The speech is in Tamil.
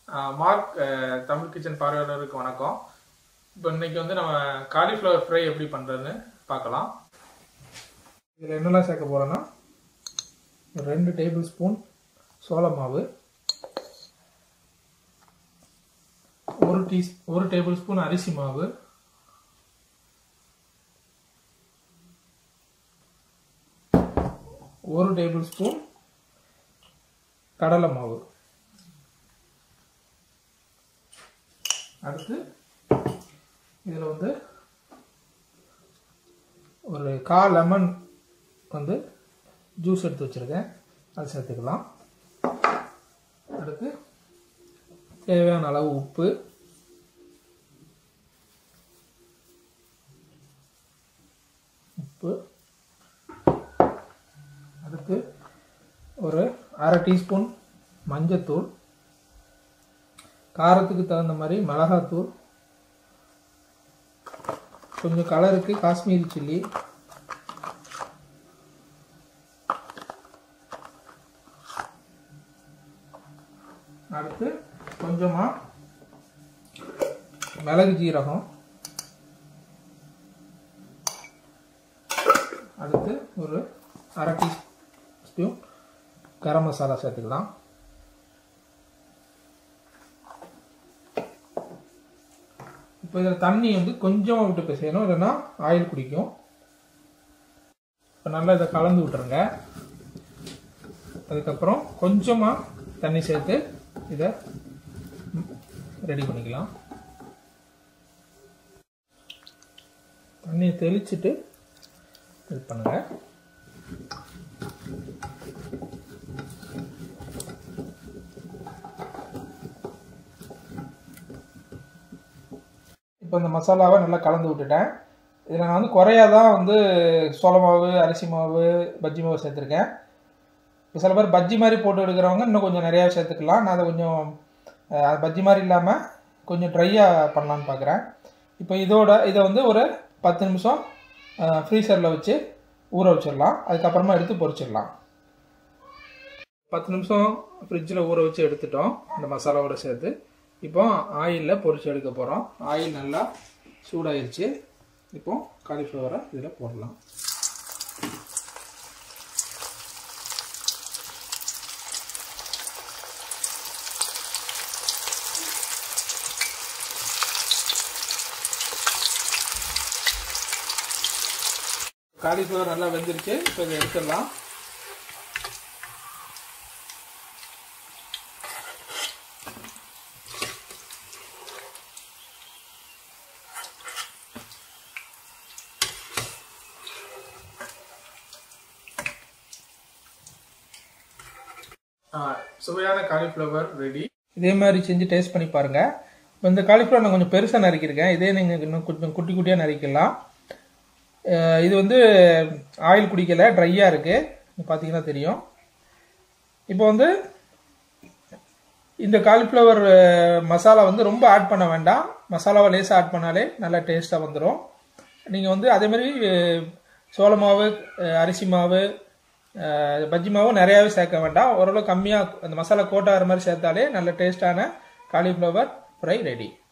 மார்க் அஹ், தமிழ் கிச்சன் பார்வையாளருக்கு வணக்கம் இப்போ இன்னைக்கு வந்து நம்ம காலிஃப்ளவர் ஃப்ரை எப்படி பண்ணுறதுன்னு பார்க்கலாம் இதில் என்னெல்லாம் சேர்க்க போகிறோன்னா ரெண்டு டேபிள் ஸ்பூன் சோள மாவு ஒரு டீ ஒரு டேபிள் ஸ்பூன் அரிசி மாவு ஒரு டேபிள் ஸ்பூன் கடலை மாவு அடுத்து இதில் வந்து ஒரு கால் லெமன் வந்து ஜூஸ் எடுத்து வச்சுருக்கேன் அது சேர்த்துக்கலாம் அடுத்து தேவையான அளவு உப்பு உப்பு அடுத்து ஒரு அரை டீஸ்பூன் மஞ்சத்தூள் காரத்துக்கு தகுந்த மாதிரி மிளகாத்தூள் கொஞ்சம் கலருக்கு காஷ்மீரி சில்லி அடுத்து கொஞ்சமாக மிளகு ஜீரகம் அடுத்து ஒரு அரை டீஸ்பூன் கரம் மசாலா சேர்த்துக்கலாம் இப்போ இதில் தண்ணி வந்து கொஞ்சமாக விட்டு பிசையணும் இல்லைன்னா ஆயில் குடிக்கும் இப்போ நல்லா இதை கலந்து விட்டுருங்க அதுக்கப்புறம் கொஞ்சமாக தண்ணி சேர்த்து இதை ரெடி பண்ணிக்கலாம் தண்ணியை தெளிச்சுட்டு இது பண்ணுங்க இப்போ இந்த மசாலாவை நல்லா கலந்து விட்டுட்டேன் இதில் நான் வந்து குறையா தான் வந்து சோள மாவு அரிசி மாவு பஜ்ஜி மாவு சேர்த்துருக்கேன் இப்போ சில பேர் பஜ்ஜி மாதிரி போட்டு எடுக்கிறவங்க இன்னும் கொஞ்சம் நிறையா சேர்த்துக்கலாம் நான் அதை கொஞ்சம் அஹ், பஜ்ஜி மாதிரி இல்லாமல் கொஞ்சம் ட்ரையாக பண்ணலான்னு பார்க்குறேன் இப்போ இதோட இதை வந்து ஒரு பத்து நிமிஷம் ஃப்ரீசரில் வச்சு ஊற வச்சிடலாம் அதுக்கப்புறமா எடுத்து பொரிச்சிடலாம் பத்து நிமிஷம் ஃப்ரிட்ஜில் ஊற வச்சு எடுத்துட்டோம் இந்த மசாலாவோட சேர்த்து இப்போ ஆயிலில் பொரிச்சு எடுக்க போகிறோம் ஆயில் நல்லா சூடாயிருச்சு இப்போ காலிஃப்ளவரை இதில் போடலாம் காலிஃப்ளவர் நல்லா வெந்துருச்சு இப்போ இதை எடுத்துடலாம் ஆ, சுவையான காலிஃப்ளவர் ரெடி இதே மாதிரி செஞ்சு டேஸ்ட் பண்ணி பாருங்க இப்போ இந்த காலிஃப்ளவர் நான் கொஞ்சம் பெருசாக நறுக்கியிருக்கேன் இதே நீங்கள் இன்னும் கொஞ்சம் குட்டி குட்டியாக நறுக்கிடலாம் அஹ் இது வந்து ஆயில் குடிக்கல ட்ரையாக இருக்குது பார்த்தீங்கன்னா தெரியும் இப்போ வந்து இந்த காலிஃப்ளவர் மசாலா வந்து ரொம்ப ஆட் பண்ண வேண்டாம் மசாலாவை லேசாக ஆட் பண்ணாலே நல்லா டேஸ்ட்டாக வந்துடும் நீங்கள் வந்து அதே மாதிரி அஹ், சோள மாவு அஹ், அரிசி மாவு அஹ், பஜ்ஜி மாவு நிறையாவே சேர்க்க வேண்டாம் ஓரளவு கம்மியாக அந்த மசாலா கோட்டாகிற மாதிரி சேர்த்தாலே நல்ல டேஸ்டான காலிஃப்ளவர் ஃப்ரை ரெடி